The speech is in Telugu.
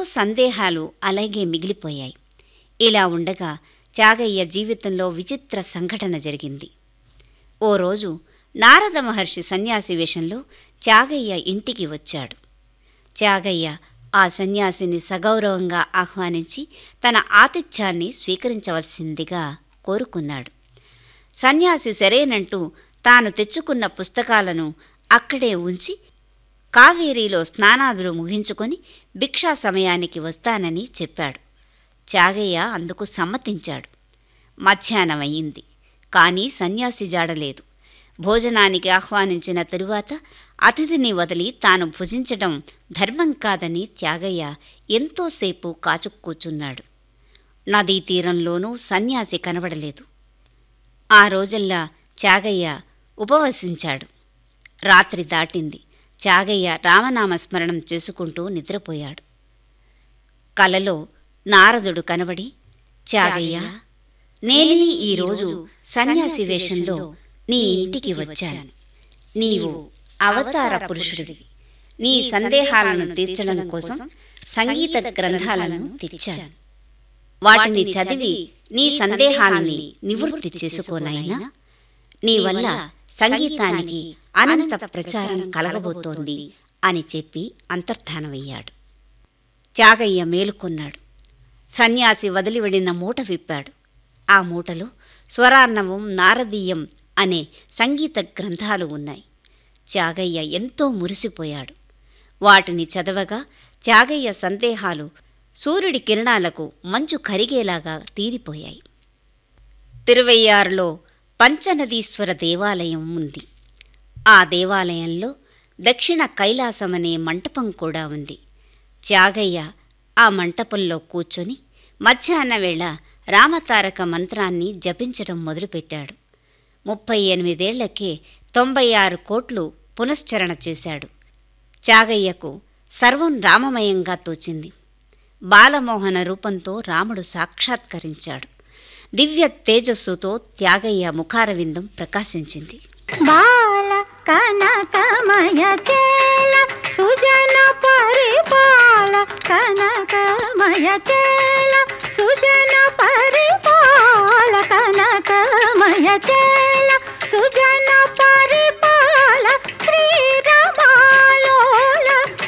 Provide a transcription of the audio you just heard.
సందేహాలు అలాగే మిగిలిపోయాయి ఇలా ఉండగా త్యాగయ్య జీవితంలో విచిత్ర సంఘటన జరిగింది ఓ రోజు నారద మహర్షి సన్యాసి వేషంలో త్యాగయ్య ఇంటికి వచ్చాడు త్యాగయ్య ఆ సన్యాసిని సగౌరవంగా ఆహ్వానించి తన ఆతిథ్యాన్ని స్వీకరించవలసిందిగా కోరుకున్నాడు సన్యాసి సరేనంటూ తాను తెచ్చుకున్న పుస్తకాలను అక్కడే ఉంచి కావేరీలో స్నానాదులు ముగించుకొని భిక్షా సమయానికి వస్తానని చెప్పాడు త్యాగయ్య అందుకు సమ్మతించాడు మధ్యాహ్నం అయింది కానీ సన్యాసి జాడలేదు భోజనానికి ఆహ్వానించిన తరువాత అతిథిని వదిలి తాను భుజించడం ధర్మం కాదని త్యాగయ్య ఎంతోసేపు కాచుక్కూచున్నాడు నదీ తీరంలోనూ సన్యాసి కనబడలేదు ఆ రోజల్లా త్యాగయ్య ఉపవసించాడు రాత్రి దాటింది త్యాగయ్య రామనామస్మరణం చేసుకుంటూ నిద్రపోయాడు కలలో నారదుడు కనబడి త్యాగయ్య నేనే ఈరోజు సన్యాసి వేషంలో నీ ఇంటికి వచ్చాను నీవు అవతార పురుషుడివి నీ సందేహాలను తీర్చడం కోసం సంగీత గ్రంథాలను తెచ్చాను వాటిని చదివి నీ సందేహాలని నివృత్తి చేసుకోనైనా నీ వల్ల సంగీతానికి అనంత ప్రచారం కలగబోతోంది అని చెప్పి అంతర్ధానమయ్యాడు త్యాగయ్య మేలుకొన్నాడు సన్యాసి వదిలి వెడిన మూట విప్పాడు ఆ మూటలో స్వరార్ణవం నారదీయం అనే సంగీత గ్రంథాలు ఉన్నాయి త్యాగయ్య ఎంతో మురిసిపోయాడు వాటిని చదవగా త్యాగయ్య సందేహాలు సూర్యుడి కిరణాలకు మంచు కరిగేలాగా తీరిపోయాయి తిరువయ్యారులో పంచనదీశ్వర దేవాలయం ఉంది ఆ దేవాలయంలో దక్షిణ కైలాసమనే మంటపం కూడా ఉంది త్యాగయ్య ఆ మంటపంలో కూర్చొని మధ్యాహ్న వేళ రామతారక మంత్రాన్ని జపించడం మొదలుపెట్టాడు ముప్పై ఎనిమిదేళ్లకే తొంభై ఆరు కోట్లు పునశ్చరణ చేశాడు త్యాగయ్యకు సర్వం రామమయంగా తోచింది బాలమోహన రూపంతో రాముడు సాక్షాత్కరించాడు దివ్య తేజస్సుతో త్యాగయ్య ముఖారవిందం ప్రకాశించింది బాల కనకమయ చేల సుజన పరిపాల కనకమయ చేల సుజన పరిపాల కనకమయ చేల సుజన